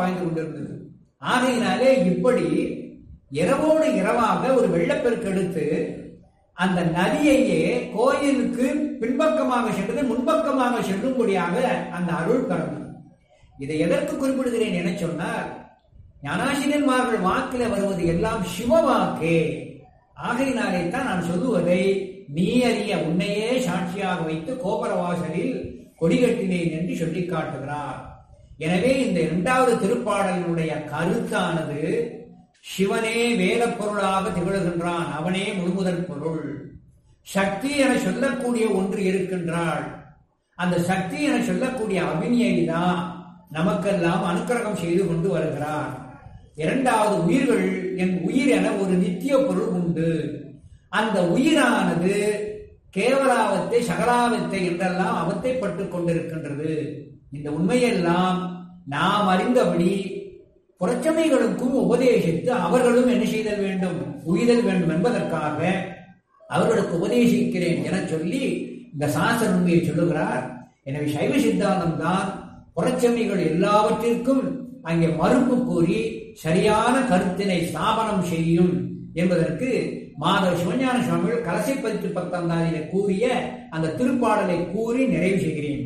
பாய்ந்து கொண்டிருந்தது ஆகையினாலே இப்படி இரவோடு இரவாக ஒரு வெள்ளப்பெருக்கு எடுத்து அந்த நதியையே கோயிலுக்கு பின்பக்கமாக சென்றது முன்பக்கமாக செல்லும்படியாக அந்த அருள் கரணும் இதை எதற்கு குறிப்பிடுகிறேன் என சொன்னால் ஞானாசிரியன்மார்கள் வாக்கில வருவது எல்லாம் சிவ வாக்கே ஆகையினாலே தான் நான் சொல்லுவதை நீ அறிய உன்னையே சாட்சியாக வைத்து கோபுரவாசலில் கொடிகட்டினேன் என்று சொல்லி காட்டுகிறார் எனவே இந்த இரண்டாவது திருப்பாடலினுடைய கருத்தானது சிவனே வேலப் பொருளாக திகழ்கின்றான் அவனே முழுமுதற் பொருள் சக்தி என சொல்லக்கூடிய ஒன்று இருக்கின்றாள் அந்த சக்தி என சொல்லக்கூடிய அபினியை தான் நமக்கெல்லாம் அனுக்கிரகம் செய்து கொண்டு வருகிறார் இரண்டாவது உயிர்கள் என் உயிர் என ஒரு நித்திய பொருள் உண்டு அந்த உயிரானது கேவலாவத்தை சகலாவத்தை என்றெல்லாம் அவத்தைப்பட்டுக் கொண்டிருக்கின்றது இந்த உண்மையெல்லாம் நாம் அறிந்தபடி புறச்சமைகளுக்கும் உபதேசித்து அவர்களும் என்ன செய்தல் வேண்டும் உயிரல் வேண்டும் என்பதற்காக அவர்களுக்கு உபதேசிக்கிறேன் என சொல்லி இந்த சாஸ்திர உண்மையை சொல்லுகிறார் எனவே சைவ சித்தாந்தம் தான் புறச்சமைகள் எல்லாவற்றிற்கும் அங்கே மறுப்பு கூறி சரியான கருத்தினை ஸ்தாபனம் செய்யும் என்பதற்கு மாதவ சிவஞான சுவாமிகள் கலசை பதித்து பத்தாம் கூறிய அந்த திருப்பாடலை கூறி நிறைவு செய்கிறேன்